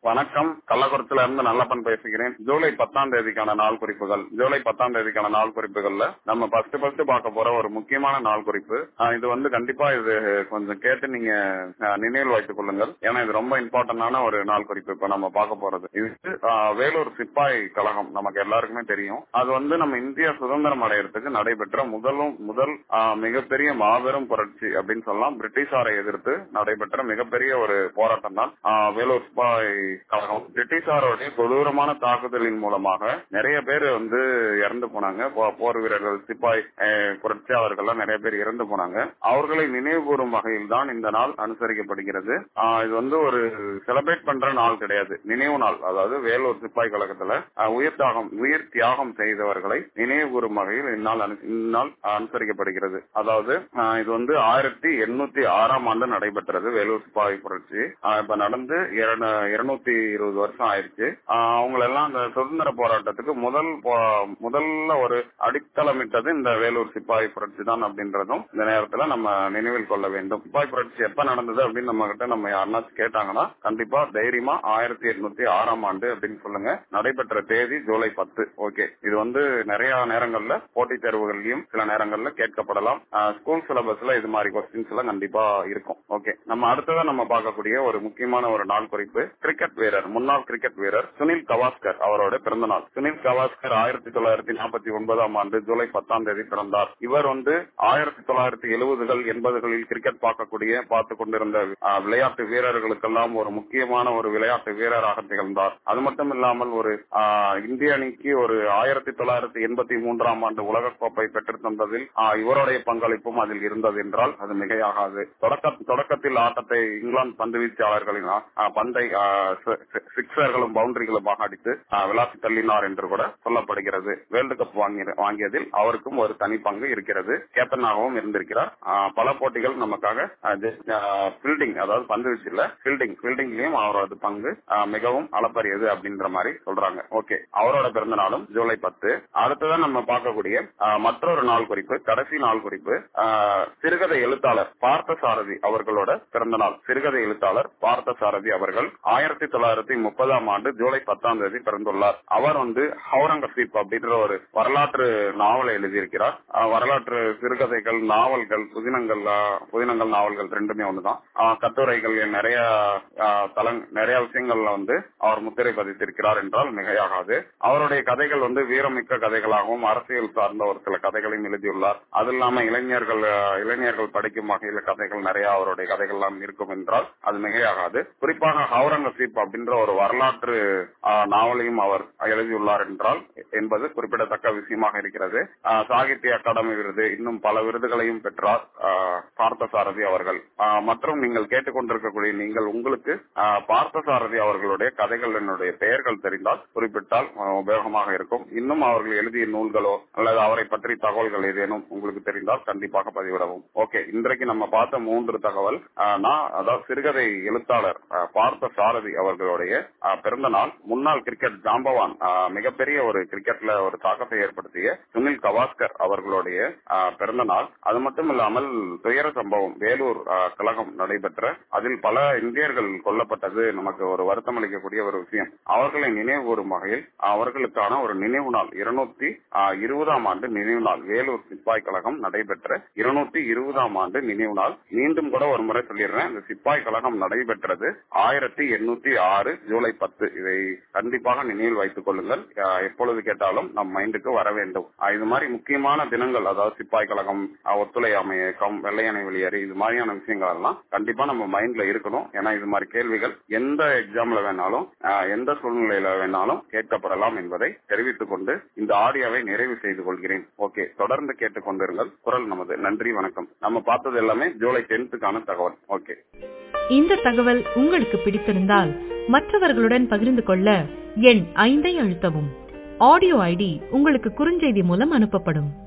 வணக்கம் கள்ளக்குறிச்சில இருந்து நல்லப்பன் பேசுகிறேன் ஜூலை பத்தாம் தேதிக்கான நாள் குறிப்புகள் ஜூலை பத்தாம் தேதிக்கான நாள் குறிப்புகள்ல நம்ம ஃபர்ஸ்ட் ஃபர்ஸ்ட் பார்க்க போற ஒரு முக்கியமான நாள் குறிப்பு ஆஹ் இது வந்து கண்டிப்பா இது கொஞ்சம் கேட்டு நீங்க ஆஹ் நினைவில் வைத்துக் கொள்ளுங்கள் ஏன்னா இது ரொம்ப இம்பார்ட்டன்டான ஒரு நாள் குறிப்பு இப்ப நம்ம பார்க்க போறது இது ஆஹ் வேலூர் சிப்பாய் கழகம் நமக்கு எல்லாருக்குமே தெரியும் அது வந்து நம்ம இந்தியா சுதந்திரம் அடையறதுக்கு நடைபெற்ற முதலும் முதல் ஆஹ் மிகப்பெரிய மாபெரும் புரட்சி அப்படின்னு சொல்லலாம் பிரிட்டிஷாரை எதிர்த்து நடைபெற்ற மிகப்பெரிய ஒரு போராட்டம் தான் ஆஹ் வேலூர் சிப்பாய் கழகம் பிரிட்டிஷாரோடைய கொடூரமான தாக்குதலின் மூலமாக நிறைய பேர் வந்து இறந்து போனாங்க போ- போர் வீரர்கள் சிப்பாய் ஆஹ் புரட்சியாளர்கள்லாம் நிறைய பேர் இறந்து போனாங்க அவர்களை நினைவு கூறும் வகையில் தான் இந்த நாள் அனுசரிக்கப்படுகிறது ஆஹ் இது வந்து ஒரு செலிப்ரேட் பண்ற நாள் கிடையாது நினைவு நாள் அதாவது வேலூர் சிப்பாய் கழகத்துல ஆஹ் உயிர் தியாகம் உயிர் தியாகம் செய்தவர்களை நினைவு கூறும் வகையில் இந்நாள் அனு- இந்நாள் அனுசரிக்கப்படுகிறது அதாவது ஆஹ் இது வந்து ஆயிரத்தி எண்ணூத்தி ஆறாம் ஆண்டு நடைபெற்றது வேலூர் சிப்பாய் புரட்சி ஆஹ் இப்ப நடந்து இருநூத்தி இருபது வருஷம் ஆயிருச்சு ஆஹ் அவங்க எல்லாம் அந்த சுதந்திர போராட்டத்துக்கு முதல் போ- முதல்ல ஒரு அடித்தளமிட்டது இந்த வேலூர் சிப்பாய் புரட்சி தான் அப்படின்றதும் இந்த நேரத்துல நம்ம நினைவில் கொள்ள வேண்டும் சிப்பாய் புரட்சி எப்ப நடந்தது அப்படின்னு நம்ம கிட்ட நம்ம யாருனாச்சும் கேட்டாங்கன்னா கண்டிப்பா தைரியமா ஆயிரத்தி எட்நூத்தி ஆறாம் ஆண்டு அப்படின்னு சொல்லுங்க நடைபெற்ற தேதி ஜூலை பத்து ஓகே இது வந்து நிறைய நேரங்கள்ல போட்டித் தேர்வுகள்லயும் சில நேரங்கள்ல கேட்கப்படலாம் ஸ்கூல் சிலபஸ்ல இது மாதிரி கொஸ்டின்ஸ் எல்லாம் கண்டிப்பா இருக்கும் ஓகே நம்ம அடுத்ததா நம்ம பார்க்கக்கூடிய ஒரு முக்கியமான ஒரு நாள் குறிப்பு கிரிக்கெட் வீரர் முன்னாள் கிரிக்கெட் வீரர் சுனில் கவாஸ்கர் அவரோட பிறந்த நாள் சுனில் கவாஸ்கர் ஆயிரத்தி தொள்ளாயிரத்தி நாற்பத்தி ஒன்பதாம் ஆண்டு ஜூலை பத்தாம் தேதி பிறந்தார் இவர் வந்து ஆயிரத்தி தொள்ளாயிரத்தி எழுபதுகள் எண்பதுகளில் கிரிக்கெட் பார்க்கக்கூடிய பார்த்து கொண்டிருந்த ஆஹ், விளையாட்டு வீரர்களுக்கெல்லாம் ஒரு முக்கியமான ஒரு விளையாட்டு வீரராக திகழ்ந்தார் அது மட்டும் இல்லாமல் ஒரு ஆஹ், இந்திய அணிக்கு ஒரு ஆயிரத்தி தொள்ளாயிரத்தி எண்பத்தி மூன்றாம் ஆண்டு உலகக்கோப்பை பெற்று தந்ததில் ஆஹ், இவருடைய பங்களிப்பும் அதில் இருந்தது என்றால் அது மிகையாகாது தொடக்க தொடக்கத்தில் ஆட்டத்தை இங்கிலாந்து பந்து வீச்சாளர்களின் ஆஹ், பந்தை ஆஹ், சி- சி- சிக்ஸர்களும் பவுண்டரிகளுமாக அடித்து ஆஹ், விளாசி தள்ளினார் என்று கூட சொல்லப்படுகிறது வேர்ல்டு கப் வாங்கி- வாங்கியதில் அவருக்கும் ஒரு தனி பங்கு இருக்கிறது கேப்டனாகவும் இருந்திருக்கிறார் ஆஹ், பல போட்டிகள் நமக்காக ஃபீல்டிங் அதாவது பந்து வீச்சு இல்ல ஃபீல்டிங் ஃபீல்டிங்லயும் அவரது பங்கு ஆஹ், மிகவும் அளப்பரியது அப்படின்ற மாதிரி சொல்றாங்க ஓகே அவரோட பிறந்த நாளும் ஜூலை பத்து அடுத்ததான் நம்ம பார்க்கக்கூடிய ஆஹ், மற்றொரு நாள் குறிப்பு கடைசி நாள் குறிப்பு ஆஹ், சிறுகதை எழுத்தாளர் பார்த்தசாரதி அவர்களோட பிறந்த நாள் சிறுகதை எழுத்தாளர் பார்த்தசாரதி அவர்கள் ஆயிரத்தி தொள்ளாயிரத்தி முப்பதாம் ஆண்டு ஜூலை பத்தாம் தேதி பிறந்துள்ளார் அவர் வந்து ஹவுரங்கசீப் அப்படின்ற ஒரு வரலாற்று நாவலை எழுதியிருக்கிறார் ஆஹ், வரலாற்று சிறுகதைகள் நாவல்கள் புதினங்கள் ஆஹ், புதினங்கள் நாவல்கள் ரெண்டுமே ஒண்ணுதான் ஆஹ், கட்டுரைகள் நிறைய ஆஹ், தளங் நிறைய விஷயங்கள்ல வந்து அவர் முத்திரை பதித்திருக்கிறார் என்றால் மிகையாகாது அவருடைய கதைகள் வந்து வீரமிக்க கதைகளாகவும் அரசியல் சார்ந்த ஒரு சில கதைகளையும் எழுதியுள்ளார் அது இல்லாம இளைஞர்கள் ஆஹ், இளைஞர்கள் படிக்கும் வகையில கதைகள் நிறைய அவருடைய கதைகள் எல்லாம் இருக்கும் என்றால் அது மிகையாகாது குறிப்பாக ஹவுரங்கசீப் அப்படின்ற ஒரு வரலாற்று ஆஹ், நாவலையும் அவர் எழுதியுள்ளார் என்றால் என்பது குறிப்பிடத்தக்க விஷயமாக இருக்கிறது ஆஹ், சாகித்ய அகாடமி விருது இன்னும் பல விருதுகளையும் பெற்றார் ஆஹ், பார்த்தசாரதி அவர்கள் ஆஹ், மற்றும் நீங்கள் கேட்டுக்கொண்டிருக்கக்கூடிய நீங்கள் உங்களுக்கு ஆஹ், பார்த்தசாரதி அவர்களுடைய கதைகளினுடைய பெயர்கள் தெரிந்தால் குறிப்பிட்டால் ஆஹ், உபயோகமாக இருக்கும் இன்னும் அவர்கள் எழுதிய நூல்களோ அல்லது அவரை பற்றி தகவல்கள் ஏதேனும் உங்களுக்கு தெரிந்தால் கண்டிப்பாக பதிவிடவும் ஓகே இன்றைக்கு நம்ம பார்த்த மூன்று தகவல் ஆஹ், நான் அதாவது சிறுகதை எழுத்தாளர் ஆஹ், பார்த்த சாரதி அவர்களுடைய ஆஹ், பிறந்த நாள் முன்னாள் கிரிக்கெட் ஜாம்பவான் ஆஹ், மிகப்பெரிய ஒரு கிரிக்கெட்ல ஒரு தாக்கத்தை ஏற்படுத்திய சுனில் கவாஸ்கர் அவர்களுடைய ஆஹ், பிறந்த நாள் அது மட்டும் இல்லாமல் துயர சம்பவம் வேலூர் ஆஹ், கழகம் நடைபெற்ற அதில் பல இந்தியர்கள் கொல்லப்பட்டது நமக்கு ஒரு வருத்தம் அளிக்கக்கூடிய ஒரு விஷயம் அவர்களை நினைவு கூறும் வகையில் அவர்களுக்கான ஒரு நினைவு நாள் இருநூத்தி இருபதாம் ஆண்டு நினைவு நாள் வேலூர் சிப்பாய் கழகம் நடைபெற்ற இருநூத்தி இருபதாம் ஆண்டு நினைவு நாள் மீண்டும் கூட ஒரு முறை சொல்லிடுறேன் இந்த சிப்பாய் கழகம் நடைபெற்றது ஆயிரத்தி எண்ணூத்தி ஆறு ஜூலை பத்து இதை கண்டிப்பாக நினைவில் வைத்துக் கொள்ளுங்கள் ஆஹ், எப்பொழுது கேட்டாலும் நம் மைண்டுக்கு வர வேண்டும் ஆஹ், இது மாதிரி முக்கியமான தினங்கள் அதாவது சிப்பாய் கழகம் ஆஹ், ஒத்துழையாமை இயக்கம் வெள்ளையணை வெளியேறு இது மாதிரியான விஷயங்கள் எல்லாம் கண்டிப்பா நம்ம மைண்ட்ல இருக்கணும் ஏன்னா இது மாதிரி கேள்விகள் எந்த எக்ஸாம்ல வேணாலும் ஆஹ், எந்த சூழ்நிலையில வேணாலும் கேட்கப்படலாம் என்பதை தெரிவித்துக் கொண்டு இந்த ஆடியோவை நிறைவு செய்து கொள்கிறேன் ஓகே தொடர்ந்து கேட்டுக்கொண்டிருங்கள் குரல் நமது நன்றி வணக்கம் நம்ம பார்த்தது எல்லாமே ஜூலை டென்த்துக்கான தகவல் ஓகே இந்த தகவல் உங்களுக்கு பிடித்திருந்தால் மற்றவர்களுடன் பகிர்ந்து கொள்ள எண் ஐந்தை அழுத்தவும் ஆடியோ ஐடி உங்களுக்கு குறுஞ்செய்தி மூலம் அனுப்பப்படும்